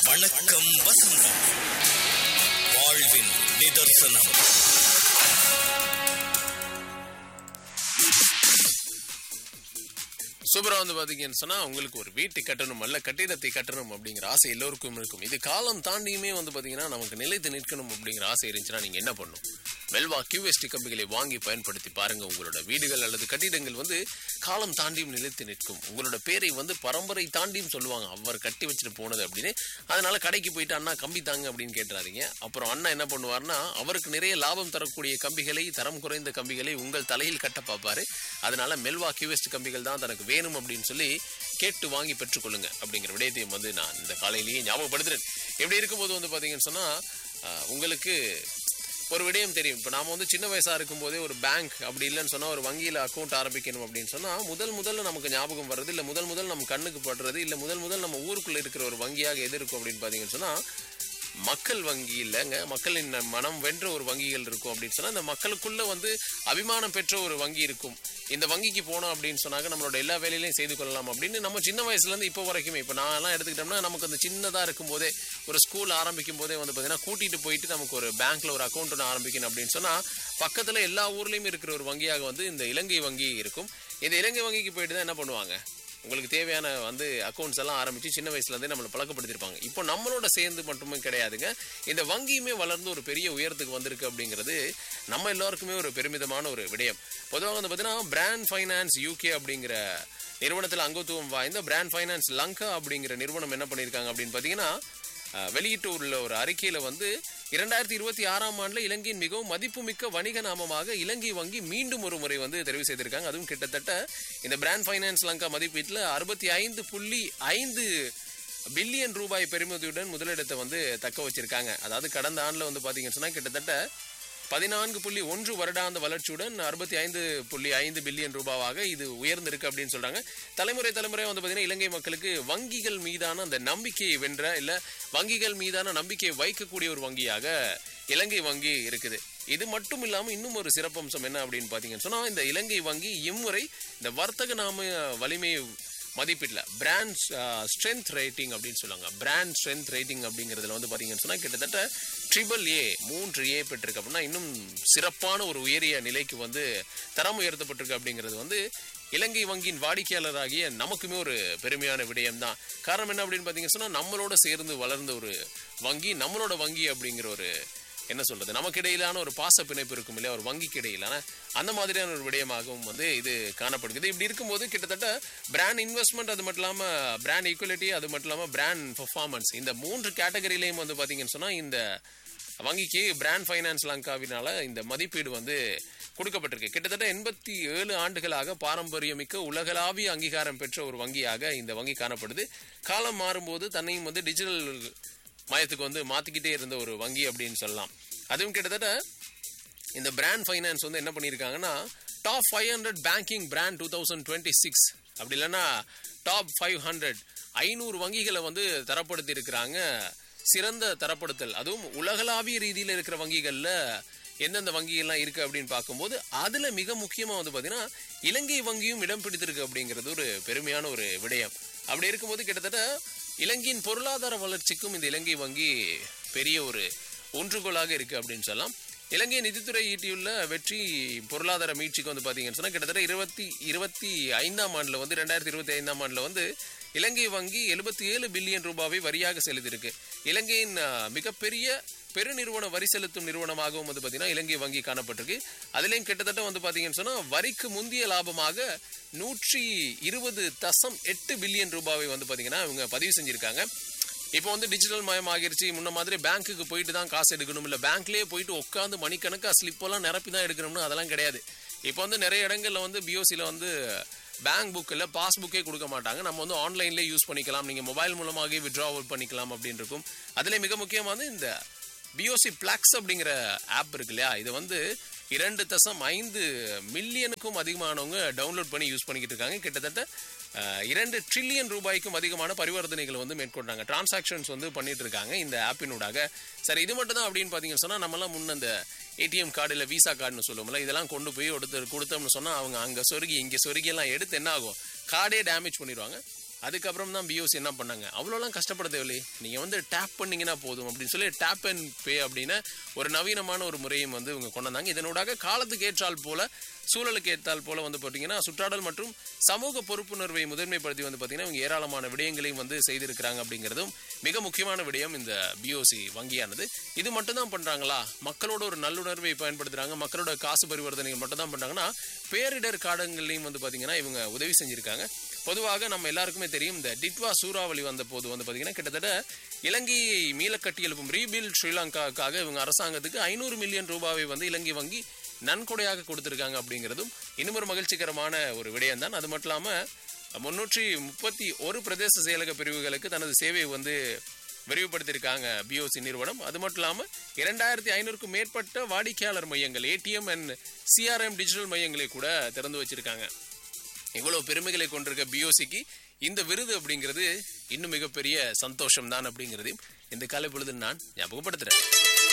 வணக்கம் வசந்தம் வாழ்வின் நிதர்சனம் சூப்பரா வந்து பாத்தீங்கன்னு சொன்னா உங்களுக்கு ஒரு வீட்டை கட்டணும் அல்ல கட்டிடத்தை கட்டணும் அப்படிங்கிற ஆசை எல்லோருக்கும் இருக்கும் இது காலம் தாண்டியுமே வந்து பாத்தீங்கன்னா நமக்கு நிலைத்து நிற்கணும் அப்படிங்கிற ஆசை இருந்துச்சுன்னா நீங்க என்ன பண்ணும் வெல்வா கியூஎஸ்டி கம்பிகளை வாங்கி பயன்படுத்தி பாருங்க உங்களோட வீடுகள் அல்லது கட்டிடங்கள் வந்து காலம் தாண்டியும் நிலைத்து நிற்கும் உங்களோட பேரை வந்து பரம்பரை தாண்டியும் சொல்லுவாங்க அவர் கட்டி வச்சுட்டு போனது அப்படின்னு அதனால கடைக்கு போயிட்டு அண்ணா கம்பி தாங்க அப்படின்னு கேட்டுறாதீங்க அப்புறம் அண்ணா என்ன பண்ணுவார்னா அவருக்கு நிறைய லாபம் தரக்கூடிய கம்பிகளை தரம் குறைந்த கம்பிகளை உங்கள் தலையில் கட்ட பார்ப்பாரு அதனால மெல்வா கியூஎஸ்ட் கம்பிகள் தான் தனக்கு வேணும் அப்படின்னு சொல்லி கேட்டு வாங்கி பெற்றுக்கொள்ளுங்க அப்படிங்கிற விடயத்தையும் வந்து நான் இந்த காலையிலேயே ஞாபகப்படுத்துறேன் எப்படி இருக்கும்போது வந்து பாத்தீங்கன்னு சொன்னா ஆஹ், உங்களுக்கு ஒரு விடயம் தெரியும் இப்போ நாம வந்து சின்ன வயசா இருக்கும்போதே ஒரு பேங்க் அப்படி இல்லைன்னு சொன்னா ஒரு வங்கியில அக்கௌண்ட் ஆரம்பிக்கணும் அப்படின்னு சொன்னா முதல் முதல்ல நமக்கு ஞாபகம் வர்றது இல்ல முதல் முதல் நம்ம கண்ணுக்கு படுறது இல்ல முதல் முதல் நம்ம ஊருக்குள்ள இருக்கிற ஒரு வங்கியாக எது இருக்கும் அப்படின்னு பாத்தீங்கன்னு சொன்னா மக்கள் வங்கி இல்லைங்க மக்களின் மனம் வென்ற ஒரு வங்கிகள் இருக்கும் அப்படின்னு சொன்னா அந்த மக்களுக்குள்ள வந்து அபிமானம் பெற்ற ஒரு வங்கி இருக்கும் இந்த வங்கிக்கு போனோம் அப்படின்னு சொன்னாக்க நம்மளோட எல்லா வேலையிலையும் செய்து கொள்ளலாம் அப்படின்னு நம்ம சின்ன வயசுல இருந்து இப்போ வரைக்குமே இப்போ நான் எல்லாம் எடுத்துக்கிட்டோம்னா நமக்கு அந்த சின்னதா இருக்கும் போதே ஒரு ஸ்கூல் ஆரம்பிக்கும் போதே வந்து பாத்தீங்கன்னா கூட்டிட்டு போயிட்டு நமக்கு ஒரு பேங்க்ல ஒரு அக்கௌண்ட் ஒன்று ஆரம்பிக்கணும் அப்படின்னு சொன்னா பக்கத்துல எல்லா ஊர்லயும் இருக்கிற ஒரு வங்கியாக வந்து இந்த இலங்கை வங்கி இருக்கும் இந்த இலங்கை வங்கிக்கு போயிட்டு தான் என்ன பண்ணுவாங்க உங்களுக்கு தேவையான வந்து அக்கௌண்ட்ஸ் எல்லாம் ஆரம்பிச்சு சின்ன வயசுல இருந்தே நம்மளை பழக்கப்படுத்திருப்பாங்க இப்போ நம்மளோட சேர்ந்து மட்டுமே கிடையாதுங்க இந்த வங்கியுமே வளர்ந்து ஒரு பெரிய உயரத்துக்கு வந்திருக்கு அப்படிங்கிறது நம்ம எல்லாருக்குமே ஒரு பெருமிதமான ஒரு விடயம் பொதுவாக வந்து பார்த்தீங்கன்னா பிராண்ட் ஃபைனான்ஸ் யூகே அப்படிங்கிற நிறுவனத்தில் அங்கத்துவம் வாய்ந்த பிராண்ட் ஃபைனான்ஸ் லங்கா அப்படிங்கிற நிறுவனம் என்ன பண்ணியிருக்காங்க அப்படின்னு பார்த்தீங்கன்னா அஹ், வெளியிட்டு உள்ள ஒரு அறிக்கையில வந்து இரண்டாயிரத்தி இருபத்தி ஆறாம் ஆண்டுல இலங்கையின் மிகவும் மதிப்புமிக்க வணிக நாமமாக இலங்கை வங்கி மீண்டும் ஒரு முறை வந்து தெரிவு செய்திருக்காங்க அதுவும் கிட்டத்தட்ட இந்த பிராண்ட் ஃபைனான்ஸ் லங்கா மதிப்பீட்டில் அறுபத்தி ஐந்து புள்ளி ஐந்து பில்லியன் ரூபாய் பெறுமதியுடன் முதலிடத்தை வந்து தக்க வச்சிருக்காங்க அதாவது கடந்த ஆண்டுல வந்து பாத்தீங்கன்னு சொன்னா கிட்டத்தட்ட பதினான்கு புள்ளி ஒன்று வருடாந்த வளர்ச்சியுடன் அறுபத்தி ஐந்து புள்ளி ஐந்து பில்லியன் ரூபாவாக இது உயர்ந்திருக்கு அப்படின்னு சொல்றாங்க தலைமுறை தலைமுறையாக வந்து பார்த்தீங்கன்னா இலங்கை மக்களுக்கு வங்கிகள் மீதான அந்த நம்பிக்கையை வென்ற இல்ல வங்கிகள் மீதான நம்பிக்கையை வைக்கக்கூடிய ஒரு வங்கியாக இலங்கை வங்கி இருக்குது இது மட்டும் இல்லாம இன்னும் ஒரு சிறப்பம்சம் என்ன அப்படின்னு பாத்தீங்கன்னு சொன்னா இந்த இலங்கை வங்கி இம்முறை இந்த வர்த்தக நாம வலிமை மதிப்பீட்டில் பிராண்ட் ஸ்ட்ரென்த் ரேட்டிங் அப்படின்னு சொல்லுவாங்க பிராண்ட் ஸ்ட்ரென்த் ரேட்டிங் அப்படிங்கிறதுல வந்து பார்த்தீங்கன்னு சொன்னால் கிட்டத்தட்ட ட்ரிபிள் ஏ மூன்று ஏ பெற்றிருக்கு அப்படின்னா இன்னும் சிறப்பான ஒரு உயரிய நிலைக்கு வந்து தரம் உயர்த்தப்பட்டிருக்கு அப்படிங்கிறது வந்து இலங்கை வங்கியின் வாடிக்கையாளராகிய நமக்குமே ஒரு பெருமையான விடயம் தான் காரணம் என்ன அப்படின்னு பார்த்தீங்கன்னு சொன்னால் நம்மளோட சேர்ந்து வளர்ந்த ஒரு வங்கி நம்மளோட வங்கி அப்படிங்கிற ஒரு என்ன சொல்றது நமக்கு இடையிலான ஒரு பாச பிணைப்பு இருக்கும் இல்லையா ஒரு வங்கிக்கு இடையிலான அந்த மாதிரியான ஒரு விடயமாகவும் வந்து இது காணப்படுகிறது இப்படி இருக்கும்போது கிட்டத்தட்ட பிராண்ட் இன்வெஸ்ட்மெண்ட் அது மட்டும் இல்லாம பிராண்ட் ஈக்குவலிட்டி அது மட்டும் இல்லாம பிராண்ட் பெர்ஃபார்மன்ஸ் இந்த மூன்று கேட்டகரியிலையும் வந்து பாத்தீங்கன்னு சொன்னா இந்த வங்கிக்கு பிராண்ட் ஃபைனான்ஸ் லங்காவினால இந்த மதிப்பீடு வந்து கொடுக்கப்பட்டிருக்கு கிட்டத்தட்ட எண்பத்தி ஏழு ஆண்டுகளாக பாரம்பரியமிக்க உலகளாவிய அங்கீகாரம் பெற்ற ஒரு வங்கியாக இந்த வங்கி காணப்படுது காலம் மாறும்போது தன்னையும் வந்து டிஜிட்டல் மயத்துக்கு வந்து மாத்திக்கிட்டே இருந்த ஒரு வங்கி அப்படின்னு சொல்லலாம் அதுவும் கிட்டத்தட்ட இந்த பிராண்ட் ஃபைனான்ஸ் வந்து என்ன பண்ணியிருக்காங்கன்னா top five hundred banking brand two thousand twenty six அப்படி இல்லைன்னா டாப் ஃபைவ் ஹண்ட்ரட் ஐநூறு வங்கிகளை வந்து தரப்படுத்தி இருக்கிறாங்க சிறந்த தரப்படுத்தல் அதுவும் உலகளாவிய ரீதியில் இருக்கிற வங்கிகளில் எந்தெந்த வங்கிகள்லாம் இருக்கு அப்படின்னு பார்க்கும்போது அதுல மிக முக்கியமா வந்து பாத்தீங்கன்னா இலங்கை வங்கியும் இடம் பிடித்திருக்கு அப்படிங்கிறது ஒரு பெருமையான ஒரு விடயம் அப்படி இருக்கும்போது கிட்டத்தட்ட இலங்கையின் பொருளாதார வளர்ச்சிக்கும் இந்த இலங்கை வங்கி பெரிய ஒரு ஒன்றுகோலாக இருக்கு அப்படின்னு சொல்லலாம் இலங்கை நிதித்துறை ஈட்டியுள்ள வெற்றி பொருளாதார மீட்சிக்கு வந்து பாத்தீங்கன்னு சொன்னா கிட்டத்தட்ட இருபத்தி இருபத்தி ஐந்தாம் ஆண்டுல வந்து ரெண்டாயிரத்தி இருபத்தி ஐந்தாம் ஆண்டுல வந்து இலங்கை வங்கி எழுபத்தி ஏழு பில்லியன் ரூபாவை வரியாக செலுத்தியிருக்கு இலங்கையின் அஹ், மிகப்பெரிய பெருநிறுவன வரி செலுத்தும் நிறுவனமாகவும் வந்து பார்த்தீங்கன்னா இலங்கை வங்கி காணப்பட்டிருக்கு அதுலேயும் கிட்டத்தட்ட வந்து பார்த்தீங்கன்னு சொன்னால் வரிக்கு முந்திய லாபமாக நூற்றி இருபது தசம் எட்டு பில்லியன் ரூபாவை வந்து பார்த்தீங்கன்னா இவங்க பதிவு செஞ்சிருக்காங்க இப்போ வந்து டிஜிட்டல் மயம் ஆகிருச்சு முன்ன மாதிரி பேங்க்குக்கு போயிட்டு தான் காசு எடுக்கணும் இல்லை பேங்க்லேயே போயிட்டு உட்காந்து மணிக்கணக்காக ஸ்லிப்பெல்லாம் நிரப்பி தான் எடுக்கணும்னு அதெல்லாம் கிடையாது இப்போ வந்து நிறைய இடங்கள்ல வந்து பிஓசியில் வந்து பேங்க் புக்கில் பாஸ்புக்கே கொடுக்க மாட்டாங்க நம்ம வந்து ஆன்லைன்லேயே யூஸ் பண்ணிக்கலாம் நீங்கள் மொபைல் மூலமாகவே வித்ட்ராவல் பண்ணிக்கலாம் அப்படின்னு இருக்கும் அதில் மிக முக்கியமானது இந்த பிஓசி பிளாக்ஸ் அப்படிங்கிற ஆப் இருக்கு இல்லையா இது வந்து இரண்டு தசம் ஐந்து மில்லியனுக்கும் அதிகமானவங்க டவுன்லோட் பண்ணி யூஸ் பண்ணிக்கிட்டு இருக்காங்க கிட்டத்தட்ட அஹ், இரண்டு ட்ரில்லியன் ரூபாய்க்கும் அதிகமான பரிவர்த்தனைகளை வந்து மேற்கொண்டாங்க டிரான்சாக்ஷன்ஸ் வந்து பண்ணிட்டு இருக்காங்க இந்த ஆப்பினூடாக சரி இது மட்டும் தான் அப்படின்னு பார்த்தீங்கன்னு சொன்னால் நம்மலாம் முன்ன அந்த ஏடிஎம் கார்டு இல்லை விசா கார்டுன்னு சொல்லுவோம்ல இதெல்லாம் கொண்டு போய் எடுத்து கொடுத்தோம்னு சொன்னால் அவங்க அங்கே சொருகி இங்கே சொருகி எல்லாம் எடுத்து என்ன ஆகும் கார்டே டேமேஜ் பண்ணிடுவாங்க அதுக்கப்புறம் தான் பிஓசி என்ன பண்ணாங்க அவ்வளோலாம் கஷ்டப்பட தேவையில்லை நீங்கள் வந்து டேப் பண்ணீங்கன்னா போதும் அப்படின்னு சொல்லி டேப் அண்ட் பே அப்படின்னு ஒரு நவீனமான ஒரு முறையும் வந்து இவங்க கொண்டு வந்தாங்க இதனூடாக காலத்துக்கு ஏற்றால் போல சூழலுக்கு ஏற்றால் போல வந்து பார்த்தீங்கன்னா சுற்றாடல் மற்றும் சமூக பொறுப்புணர்வை முதன்மைப்படுத்தி வந்து பார்த்தீங்கன்னா இவங்க ஏராளமான விடயங்களையும் வந்து செய்திருக்கிறாங்க அப்படிங்கிறதும் மிக முக்கியமான விடயம் இந்த பிஓசி வங்கியானது இது மட்டும் தான் பண்றாங்களா மக்களோட ஒரு நல்லுணர்வை பயன்படுத்துறாங்க மக்களோட காசு பரிவர்த்தனைகள் மட்டும் தான் பண்றாங்கன்னா பேரிடர் காலங்கள்லையும் வந்து பார்த்தீங்கன்னா இவங்க உதவி செஞ்சிருக்காங்க பொதுவாக நம்ம எல்லாருக்குமே தெரியும் இந்த டிட்வா சூறாவளி வந்த போது வந்து பார்த்தீங்கன்னா கிட்டத்தட்ட இலங்கையை மீள கட்டி எழுப்பும் ரீபில்ட் ஸ்ரீலங்காவுக்காக இவங்க அரசாங்கத்துக்கு ஐநூறு மில்லியன் ரூபாவை வந்து இலங்கை வங்கி நன்கொடையாக கொடுத்திருக்காங்க அப்படிங்கிறதும் இன்னும் ஒரு மகிழ்ச்சிகரமான ஒரு விடயம் தான் அது மட்டும் இல்லாமல் முன்னூற்றி முப்பத்தி ஒரு பிரதேச செயலக பிரிவுகளுக்கு தனது சேவையை வந்து விரிவுபடுத்தியிருக்காங்க பிஓசி நிறுவனம் அது மட்டும் இல்லாமல் இரண்டாயிரத்தி ஐநூறுக்கும் மேற்பட்ட வாடிக்கையாளர் மையங்கள் ஏடிஎம் அண்ட் சிஆர்எம் டிஜிட்டல் மையங்களை கூட திறந்து வச்சிருக்காங்க இவ்வளவு பெருமைகளை கொண்டிருக்க பிஓசிக்கு இந்த விருது அப்படிங்கிறது இன்னும் மிகப்பெரிய சந்தோஷம் தான் அப்படிங்கிறதையும் இந்த காலை பொழுது நான் ஞாபகப்படுத்துறேன்